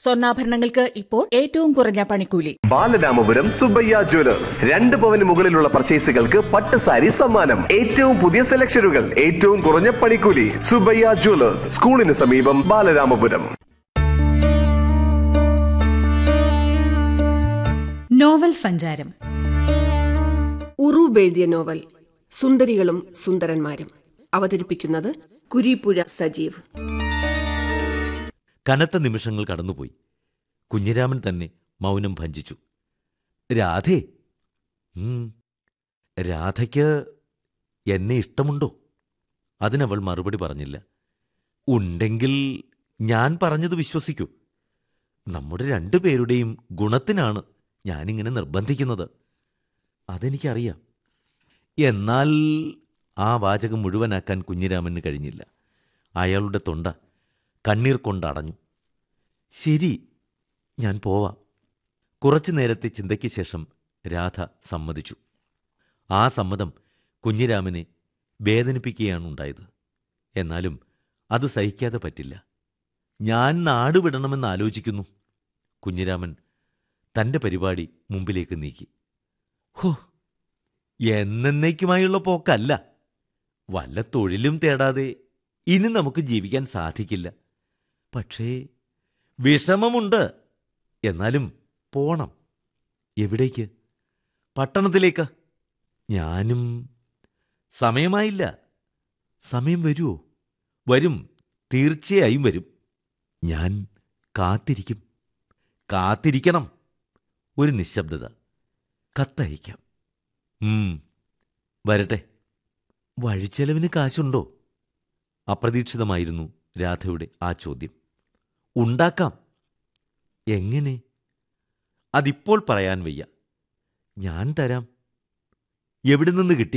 സ്വർണ്ണാഭരണങ്ങൾക്ക് ഇപ്പോൾ ഏറ്റവും കുറഞ്ഞ പണിക്കൂലി ബാലരാമപുരം സുബയ്യ ജ്വല്ലേഴ്സ് രണ്ട് പവന് മുകളിലുള്ള പർച്ചേസുകൾക്ക് പട്ട് സാരി സമ്മാനം ഏറ്റവും പുതിയ സെലക്ഷനുകൾ ഏറ്റവും കുറഞ്ഞ പണിക്കൂലി സുബയ്യ ജ്വല്ലേഴ്സ് സ്കൂളിന് സമീപം ബാലരാമപുരം നോവൽ സഞ്ചാരം ഉറൂബ് എഴുതിയ നോവൽ സുന്ദരികളും സുന്ദരന്മാരും അവതരിപ്പിക്കുന്നത് കുരീപ്പുഴ സജീവ് കനത്ത നിമിഷങ്ങൾ കടന്നുപോയി കുഞ്ഞിരാമൻ തന്നെ മൗനം ഭഞ്ജിച്ചു രാധേ ഉം, രാധയ്ക്ക് എന്നെ ഇഷ്ടമുണ്ടോ അതിനവൾ മറുപടി പറഞ്ഞില്ല ഉണ്ടെങ്കിൽ ഞാൻ പറഞ്ഞത് വിശ്വസിക്കൂ നമ്മുടെ രണ്ടുപേരുടെയും ഗുണത്തിനാണ് ഞാനിങ്ങനെ നിർബന്ധിക്കുന്നത് അതെനിക്കറിയാം എന്നാൽ ആ വാചകം മുഴുവനാക്കാൻ കുഞ്ഞിരാമന് കഴിഞ്ഞില്ല അയാളുടെ തൊണ്ട കണ്ണീർ കൊണ്ടടഞ്ഞു ശരി ഞാൻ പോവാം കുറച്ചു നേരത്തെ ചിന്തയ്ക്ക് ശേഷം രാധ സമ്മതിച്ചു ആ സമ്മതം കുഞ്ഞിരാമനെ വേദനിപ്പിക്കുകയാണുണ്ടായത് എന്നാലും അത് സഹിക്കാതെ പറ്റില്ല ഞാൻ നാട് വിടണമെന്ന് ആലോചിക്കുന്നു കുഞ്ഞിരാമൻ തൻ്റെ പരിപാടി മുമ്പിലേക്ക് നീക്കി ഹോ എന്നേക്കുമായുള്ള പോക്കല്ല വല്ല തൊഴിലും തേടാതെ ഇനി നമുക്ക് ജീവിക്കാൻ സാധിക്കില്ല പക്ഷേ വിഷമമുണ്ട് എന്നാലും പോണം എവിടേക്ക് പട്ടണത്തിലേക്ക് ഞാനും സമയമായില്ല സമയം വരുമോ വരും തീർച്ചയായും വരും ഞാൻ കാത്തിരിക്കും കാത്തിരിക്കണം ഒരു നിശബ്ദത കത്തയക്കാം ഉം, വരട്ടെ വഴിച്ചെലവിന് കാശുണ്ടോ അപ്രതീക്ഷിതമായിരുന്നു രാധയുടെ ആ ചോദ്യം ഉണ്ടാക്കാം എങ്ങനെ അതിപ്പോൾ പറയാൻ വയ്യ ഞാൻ തരാം എവിടെ നിന്ന് കിട്ടി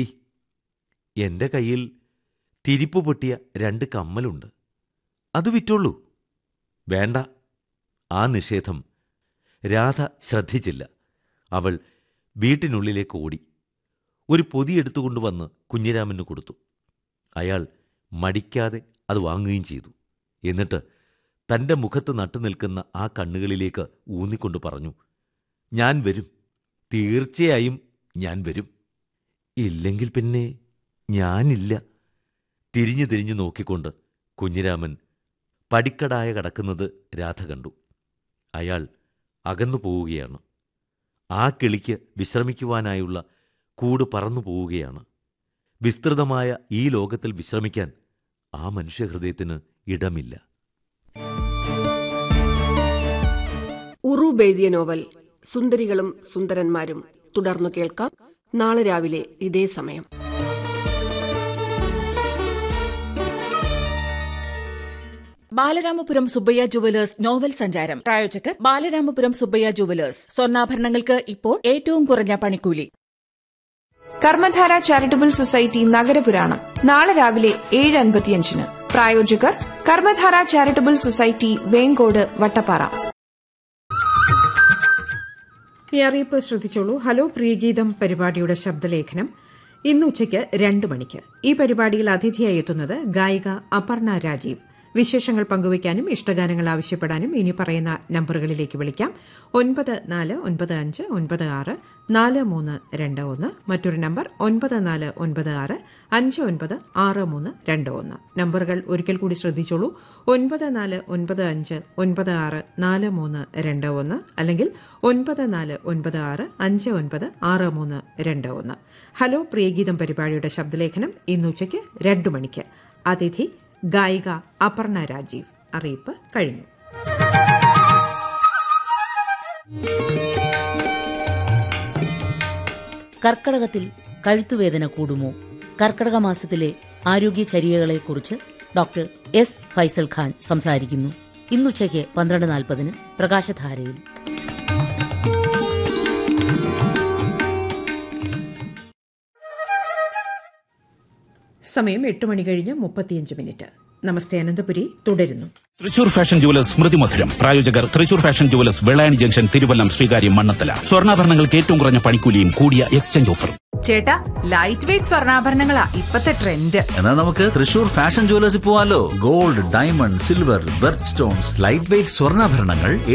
എൻ്റെ കയ്യിൽ തിരിപ്പ് പൊട്ടിയ രണ്ട് കമ്മലുണ്ട് അത് വിറ്റോളൂ വേണ്ട ആ നിഷേധം രാധ ശ്രദ്ധിച്ചില്ല അവൾ വീട്ടിനുള്ളിലേക്ക് ഓടി ഒരു പൊതി എടുത്തുകൊണ്ടുവന്ന് കുഞ്ഞിരാമന് കൊടുത്തു അയാൾ മടിക്കാതെ അത് വാങ്ങുകയും ചെയ്തു എന്നിട്ട് തൻ്റെ മുഖത്ത് നട്ടുനിൽക്കുന്ന ആ കണ്ണുകളിലേക്ക് ഊന്നിക്കൊണ്ട് പറഞ്ഞു ഞാൻ വരും തീർച്ചയായും ഞാൻ വരും ഇല്ലെങ്കിൽ പിന്നെ ഞാനില്ല തിരിഞ്ഞു തിരിഞ്ഞു നോക്കിക്കൊണ്ട് കുഞ്ഞിരാമൻ പടിക്കടായ കടക്കുന്നത് രാധ കണ്ടു അയാൾ അകന്നു പോവുകയാണ് ആ കിളിക്ക് വിശ്രമിക്കുവാനായുള്ള കൂട് പറന്നു പോവുകയാണ് വിസ്തൃതമായ ഈ ലോകത്തിൽ വിശ്രമിക്കാൻ ആ മനുഷ്യഹൃദയത്തിന് ഇടമില്ല ഉറൂബ് എഴുതിയ നോവൽ സുന്ദരികളും സുന്ദരന്മാരും തുടർന്നു കേൾക്കാം നാളെ രാവിലെ ഇതേ സമയം ബാലരാമപുരം സുബ്ബയ്യ ജുവലേഴ്സ് നോവൽ സഞ്ചാരം പ്രായോജകർ ബാലരാമപുരം സുബ്ബയ്യ ജുവലേഴ്സ് സ്വർണ്ണാഭരണങ്ങൾക്ക് ഇപ്പോൾ ഏറ്റവും കുറഞ്ഞ പണിക്കൂലി കർമ്മധാര ചാരിറ്റബിൾ സൊസൈറ്റി നഗരപുരാണം നാളെ രാവിലെ ഏഴ് അൻപത്തിയഞ്ചിന് പ്രായോജകർ കർമ്മധാര ചാരിറ്റബിൾ സൊസൈറ്റി വേങ്കോട് വട്ടപ്പാറ ഈ അറിയിപ്പ് ശ്രദ്ധിച്ചോളൂ ഹലോ പ്രിയഗീതം പരിപാടിയുടെ ശബ്ദലേഖനം ഇന്ന് ഉച്ചയ്ക്ക് രണ്ട് മണിക്ക് ഈ പരിപാടിയിൽ അതിഥിയായി എത്തുന്നത് ഗായിക അപർണ രാജീവ് വിശേഷങ്ങൾ പങ്കുവയ്ക്കാനും ഇഷ്ടഗാനങ്ങൾ ആവശ്യപ്പെടാനും ഇനി പറയുന്ന നമ്പറുകളിലേക്ക് വിളിക്കാം ഒൻപത് നാല് ഒൻപത് അഞ്ച് ഒൻപത് ആറ് നാല് മൂന്ന് രണ്ട് ഒന്ന് മറ്റൊരു നമ്പർ ഒൻപത് നാല് ഒൻപത് ആറ് അഞ്ച് ഒൻപത് ആറ് മൂന്ന് രണ്ട് ഒന്ന് നമ്പറുകൾ ഒരിക്കൽ കൂടി ശ്രദ്ധിച്ചോളൂ ഒൻപത് നാല് ഒൻപത് അഞ്ച് ഒൻപത് ആറ് നാല് മൂന്ന് രണ്ട് ഒന്ന് അല്ലെങ്കിൽ ഒൻപത് നാല് ഒൻപത് ആറ് അഞ്ച് ഒൻപത് ആറ് മൂന്ന് രണ്ട് ഒന്ന് ഹലോ പ്രിയഗീതം പരിപാടിയുടെ ശബ്ദലേഖനം ഇന്നുച്ചയ്ക്ക് രണ്ടു മണിക്ക് അതിഥി ഗായിക അപർണ രാജീവ് അറിയിപ്പ് കഴിഞ്ഞു കർക്കടകത്തിൽ കഴുത്തുവേദന കൂടുമോ കർക്കടക മാസത്തിലെ ആരോഗ്യചര്യകളെക്കുറിച്ച് ഡോക്ടർ എസ് ഫൈസൽ ഖാൻ സംസാരിക്കുന്നു ഇന്നുച്ചയ്ക്ക് പന്ത്രണ്ട് നാൽപ്പതിന് പ്രകാശധാരയിൽ സമയം എട്ട് മണി കഴിഞ്ഞ് മുപ്പത്തിയഞ്ച് മിനിറ്റ് നമസ്തേ അനന്തപുരി തുടരുന്നു തൃശൂർ ഫാഷൻ ജുവലേഴ്സ് സ്മൃതി മധുരം പ്രായോജകർ Thrissur fashion jewellers Vellayani junction Thiruvallam Sreekaryam Mannanthala സ്വർണ്ണാഭരണങ്ങൾക്ക് ഏറ്റവും കുറഞ്ഞ പണിക്കൂലിയും കൂടിയ എക്സ്ചേഞ്ച് ഓഫറും ചേട്ടാ ലൈറ്റ് വെയിറ്റ് സ്വർണ്ണാഭരണങ്ങളാ ഇപ്പത്തെ ട്രെൻഡ് എന്നാ നമുക്ക് തൃശൂർ ഫാഷൻ ജുവലേഴ്സിൽ പോവാലോ gold diamond silver birth stones light weight സ്വർണ്ണാഭരണങ്ങൾ